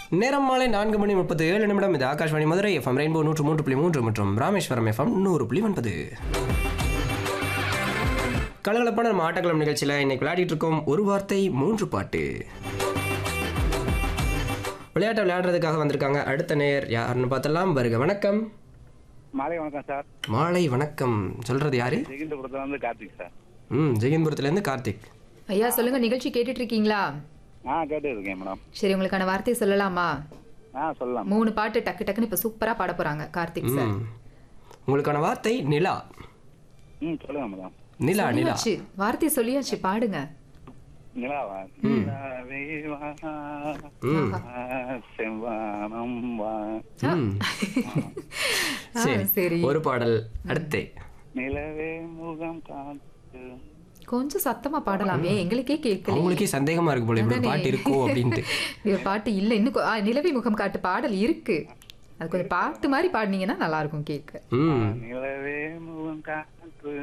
நேரம் மாலை நான்கு மணி முப்பது ஏழு நிமிடம் இது ஆகாஷ்வாணி மதுரை எஃப்எம் ரெயின்போ நூற்று மூன்று புள்ளி மூன்று மற்றும் ராமேஸ்வரம் எஃப்எம் நூறு புள்ளி ஒன்பது கலகலப்பான நம்ம ஆட்டக்களம் நிகழ்ச்சியில் இன்னைக்கு விளையாடிட்டு இருக்கோம் ஒரு வார்த்தை மூன்று பாட்டு விளையாட்டை விளையாடுறதுக்காக வந்திருக்காங்க அடுத்த நேர் யாருன்னு பார்த்தலாம் வருக வணக்கம் மாலை வணக்கம் சார் மாலை வணக்கம் சொல்றது யாரு ஜெகிந்தபுரத்துல இருந்து கார்த்திக் சார் ம் ஜெகன்புரத்துலேருந்து கார்த்திக் ஐயா சொல்லுங்க நிகழ்ச்சி கேட்டுட்டு இருக்கீங்களா ஆ கேட்டு இருக்கேன் மேடம் சரி உங்களுக்கான வார்த்தை சொல்லலாமா ஆ சொல்லலாம் மூணு பாட்டு டக்கு டக்குன்னு இப்ப சூப்பரா பாட போறாங்க கார்த்திக் சார் ம் உங்களுக்கான வார்த்தை நிலா ம் சொல்லுங்க மேடம் நிலா நிலா சொல்லியாச்சு வார்த்தை சொல்லியாச்சு பாடுங்க நிலாவா நிலாவே வா, ம் செவ்வானம் வா ம் ஆ, சரி சரி ஒரு பாடல் அடுத்து நிலவே முகம் காத்து கொஞ்சம் சத்தமா பாடலாமே எங்களுக்கே கேட்கல அவங்களுக்கே சந்தேகமா இருக்கு போல இப்படி ஒரு பாட்டு இருக்கோ அப்படின்ட்டு இது பாட்டு இல்ல இன்னும் கொ- ஆ, நிலவை முகம் காட்டு பாடல் இருக்கு அது கொஞ்சம் பாட்டு மாதிரி பாடினீங்கன்னா நல்லா இருக்கும் கேட்க ம் நிலவே முகம் காத்து